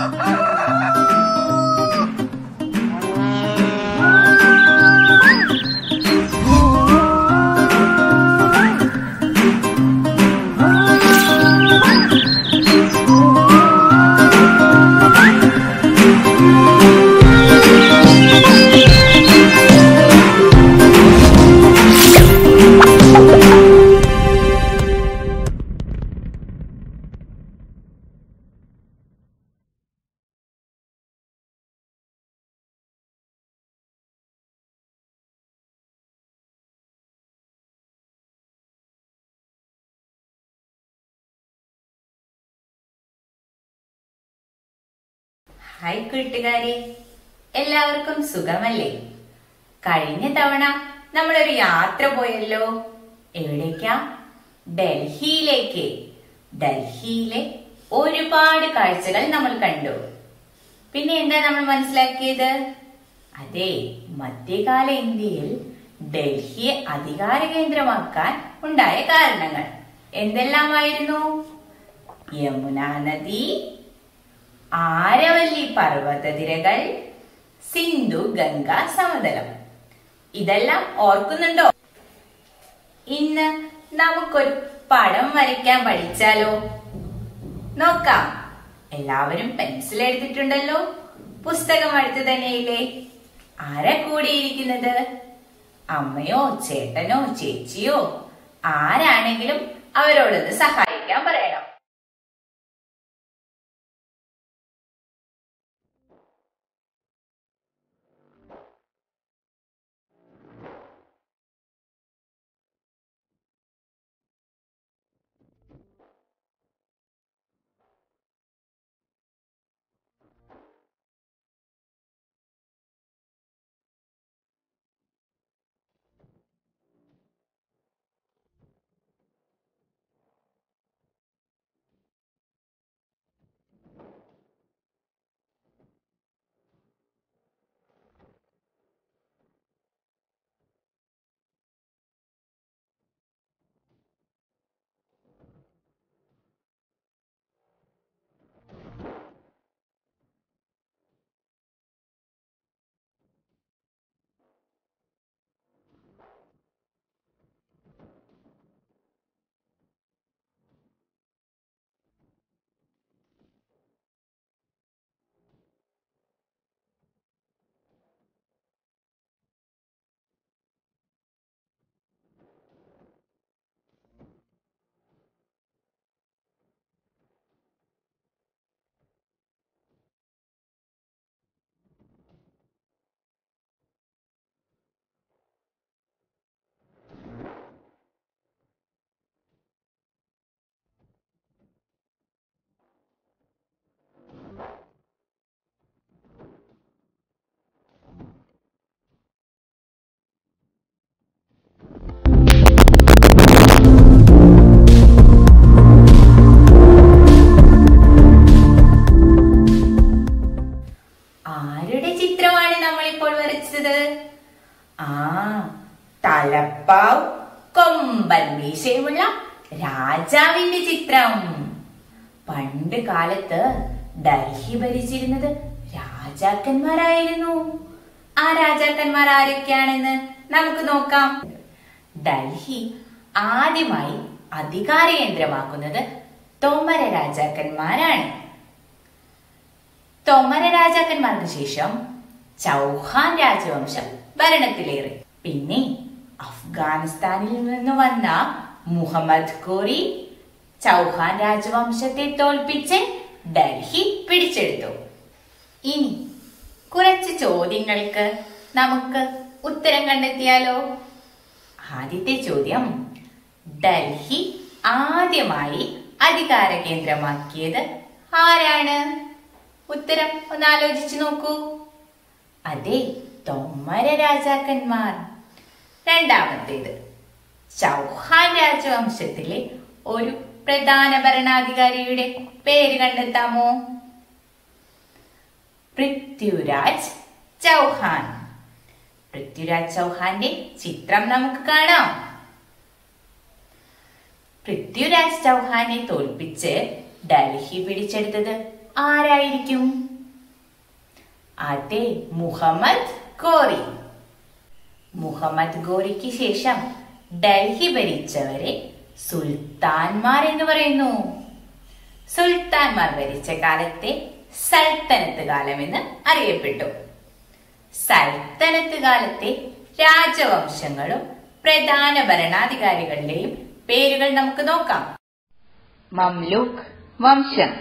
hi കൂട്ടുകാരെ എല്ലാവർക്കും സുഖമല്ലേ കഴിഞ്ഞ തവണ നമ്മളൊരു യാത്ര പോയല്ലോ എവിടേക്കാ ഡൽഹിയിലേക്ക് ഡൽഹിയിലെ ഒരുപാട് കാഴ്ചകൾ നമ്മൾ കണ്ടു പിന്നെ എന്താ നമ്മൾ മനസ്സിലാക്കിയത് അതെ മധ്യകാല ഇന്ത്യയിൽ ഡൽഹിയെ അധികാര കേന്ദ്രമാക്കാൻ ഉണ്ടായ കാരണങ്ങൾ എന്തെല്ലാമായിരുന്നു യമുന നദി ആരവല്ലി പർവ്വതനിരകൾ സിന്ധു ഗംഗ സമതലം ഇതെല്ലാം ഓർക്കുന്നുണ്ടോ ഇന്ന് നമുക്കൊരു പടം വരയ്ക്കാൻ പഠിച്ചാലോ നോക്കാം എല്ലാവരും പെൻസിൽ എടുത്തിട്ടുണ്ടല്ലോ പുസ്തകം അടുത്ത് തന്നെയില്ലേ ആരാ കൂടിയിരിക്കുന്നത് അമ്മയോ ചേട്ടനോ ചേച്ചിയോ ആരാണെങ്കിലും അവരോടൊന്ന് സഹായിക്കാൻ പറയണം ആരുടെ ചിത്രമാണ് നമ്മൾ ഇപ്പോൾ വരച്ചത് ആ തലപ്പാവ് കൊമ്പൻ മീശയുമുള്ള രാജാവിന്റെ ചിത്രം പണ്ട് കാലത്ത് ഡൽഹി ഭരിച്ചിരുന്നത് രാജാക്കന്മാരായിരുന്നു ആ രാജാക്കന്മാർ ആരൊക്കെയാണെന്ന് നമുക്ക് നോക്കാം ഡൽഹി ആദ്യമായി അധികാര കേന്ദ്രമാക്കുന്നത് തോമര രാജാക്കന്മാരാണ് തോമര രാജാക്കന്മാർക്ക് ശേഷം ചൗഹാൻ രാജവംശം ഭരണത്തിലേറി പിന്നെ അഫ്ഗാനിസ്ഥാനിൽ നിന്ന് വന്ന മുഹമ്മദ് ഖോറി ചൗഹാൻ രാജവംശത്തെ തോൽപ്പിച്ച് ഡൽഹി പിടിച്ചെടുത്തു ഇനി കുറച്ച് ചോദ്യങ്ങൾക്ക് നമുക്ക് ഉത്തരം കണ്ടെത്തിയാലോ ആദ്യത്തെ ചോദ്യം ഡൽഹി ആദ്യമായി അധികാര കേന്ദ്രമാക്കിയത് ആരാണ് ഉത്തരം ഒന്ന് ആലോചിച്ചു നോക്കൂ അതെ തൊമ്മര രാജാക്കന്മാർ രണ്ടാമത്തേത് ചൗഹാൻ രാജവംശത്തിലെ ഒരു പ്രധാന ഭരണാധികാരിയുടെ പേര് കണ്ടെത്താമോ പൃഥ്വിരാജ് ചൗഹാൻ പൃഥ്വിരാജ് ചൗഹാന്റെ ചിത്രം നമുക്ക് കാണാം പൃഥ്വിരാജ് ചൗഹാനെ തോൽപ്പിച്ച് ഡൽഹി പിടിച്ചെടുത്തത് ആരായിരിക്കും അതെ മുഹമ്മദ് ഗോറി മുഹമ്മദ് ഗോറിക്ക് ശേഷം ഡൽഹി ഭരിച്ചവരെ സുൽത്താൻമാർ എന്ന് പറയുന്നു സുൽത്താൻമാർ ഭരിച്ച കാലത്തെ സൽത്തനത്ത് കാലം എന്ന് അറിയപ്പെട്ടു സൽത്തനത്ത് കാലത്തെ രാജവംശങ്ങളും പ്രധാന ഭരണാധികാരികളുടെയും പേരുകൾ നമുക്ക് നോക്കാം മംലൂക്ക് വംശം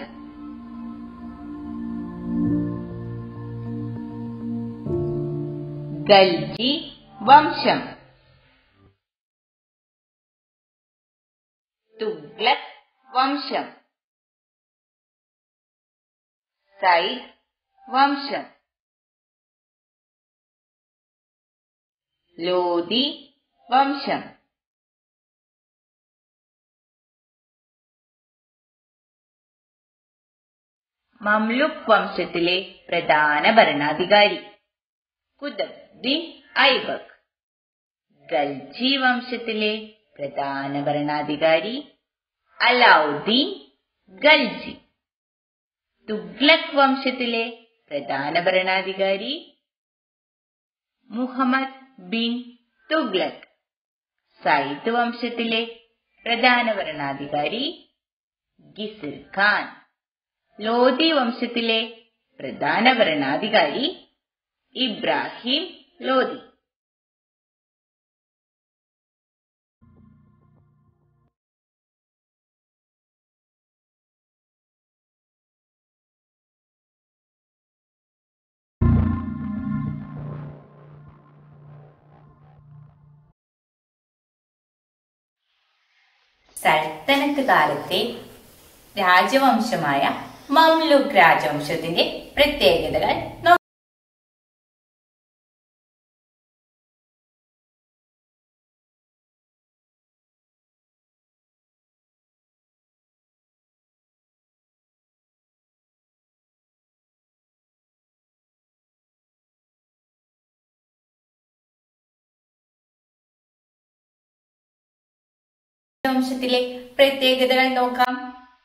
ഗൽജി വംശം തുഗ്ലക് വംശം സൈദ് വംശം ലോധി വംശം മംലുക് വംശത്തിലെ പ്രധാന ഭരണാധികാരി കുതബ്ദീൻ ഐബക് ഗൽജി വംശത്തിലെ പ്രധാന ഭരണാധികാരി അലാവുദ്ദീൻ ഗൽജി തുഗ്ലക് വംശത്തിലെ പ്രധാന ഭരണാധികാരി മുഹമ്മദ് ബിൻ തുഗ്ലക് സയ്യിദ് വംശത്തിലെ പ്രധാന ഭരണാധികാരി ഗിസിർ ഖാൻ ലോധി വംശത്തിലെ പ്രധാന ഭരണാധികാരി ഇബ്രാഹിം ലോധി സൽത്തനത്ത് കാലത്തെ രാജവംശമായ മംലുക് രാജവംശത്തിന്റെ പ്രത്യേകതകൾ നോക്കാം വംശത്തിലെ പ്രത്യേകതകൾ നോക്കാം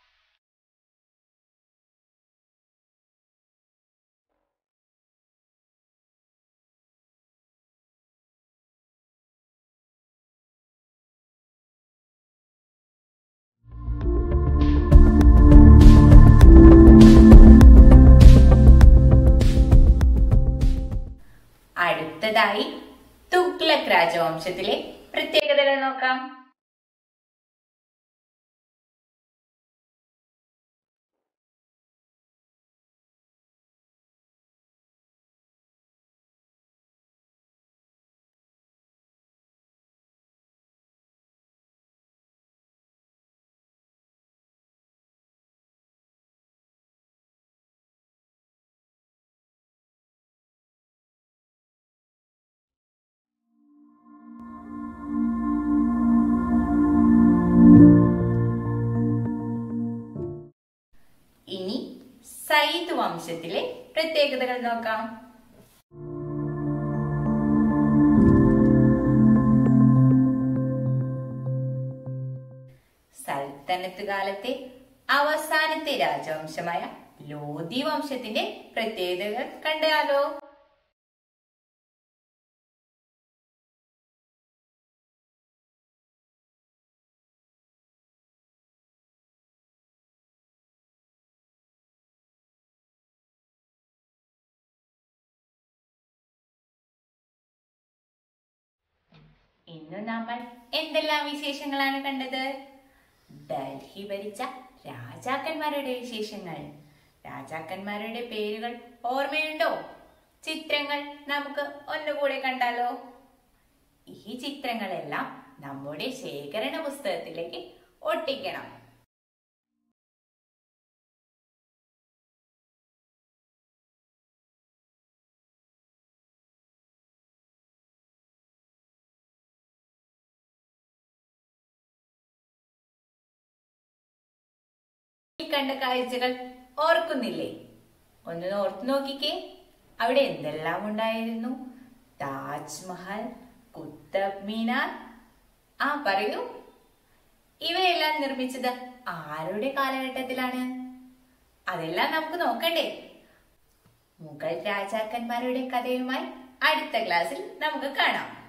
അടുത്തതായി തുഗ്ലക് രാജവംശത്തിലെ പ്രത്യേകതകൾ നോക്കാം ഇനി സയ്യിദ് വംശത്തിലെ പ്രത്യേകതകൾ നോക്കാം സൽത്തനത്ത് കാലത്തെ അവസാനത്തെ രാജവംശമായ ലോധി വംശത്തിന്റെ പ്രത്യേകതകൾ കണ്ടാലോ ഇന്ന് നമ്മൾ എന്തെല്ലാം വിശേഷങ്ങളാണ് കണ്ടത് ഡൽഹി ഭരിച്ച രാജാക്കന്മാരുടെ വിശേഷങ്ങൾ രാജാക്കന്മാരുടെ പേരുകൾ ഓർമ്മയുണ്ടോ ചിത്രങ്ങൾ നമുക്ക് ഒന്നുകൂടെ കണ്ടാലോ ഈ ചിത്രങ്ങളെല്ലാം നമ്മുടെ ശേഖരണ പുസ്തകത്തിലേക്ക് ഒട്ടിക്കണം ഈ കണ്ട കാഴ്ചകൾ ഓർക്കുന്നില്ലേ ഒന്ന് ഓർത്തു നോക്കിക്കേ അവിടെ എന്തെല്ലാം ഉണ്ടായിരുന്നു താജ്മഹൽ കുത്തബ് മീനാർ ആ പറയൂ ഇവയെല്ലാം നിർമ്മിച്ചത് ആരുടെ കാലഘട്ടത്തിലാണ് അതെല്ലാം നമുക്ക് നോക്കണ്ടേ മുഗൾ രാജാക്കന്മാരുടെ കഥയുമായി അടുത്ത ക്ലാസ്സിൽ നമുക്ക് കാണാം